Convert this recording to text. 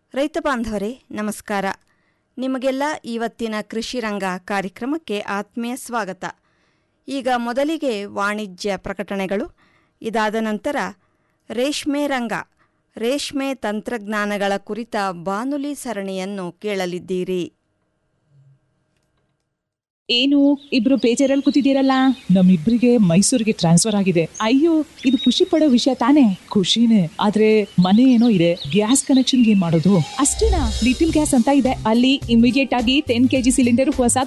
ರೈತ ಬಾಂಧವರೇ ನಮಸ್ಕಾರ ನಿಮಗೆಲ್ಲ ಇವತ್ತಿನ ಕೃಷಿ ರಂಗ ಕಾರ್ಯಕ್ರಮಕ್ಕೆ ಆತ್ಮೀಯ ಸ್ವಾಗತ ಈಗ ಮೊದಲಿಗೆ ವಾಣಿಜ್ಯ ಪ್ರಕಟಣೆಗಳು ಇದಾದ ನಂತರ ರೇಷ್ಮೆ ರಂಗ ರೇಷ್ಮೆ ತಂತ್ರಜ್ಞಾನಗಳ ಕುರಿತ ಬಾನುಲಿ ಸರಣಿಯನ್ನು ಕೇಳಲಿದ್ದೀರಿ ಏನು ಇಬ್ರು ಬೇಜಾರಲ್ಲಿ ಕೂತಿದ್ದೀರಲ್ಲ ನಮ್ಮಿಬ್ರಿಗೆ ಮೈಸೂರಿಗೆ ಟ್ರಾನ್ಸ್ಫರ್ ಆಗಿದೆ ಅಯ್ಯೋ ಇದು ಖುಷಿ ಪಡೋ ವಿಷಯ ತಾನೇ ಖುಷಿನೇ ಆದ್ರೆ ಮನೆ ಏನೋ ಇದೆ ಗ್ಯಾಸ್ ಕನೆಕ್ಷನ್ ಏನ್ ಮಾಡೋದು ಅಷ್ಟೇನಾ ಲಿಟಲ್ ಗ್ಯಾಸ್ ಅಂತ ಇದೆ ಅಲ್ಲಿ ಇಮಿಡಿಯೇಟ್ ಆಗಿ ಟೆನ್ ಕೆಜಿ ಸಿಲಿಂಡರ್ ಹೊಸ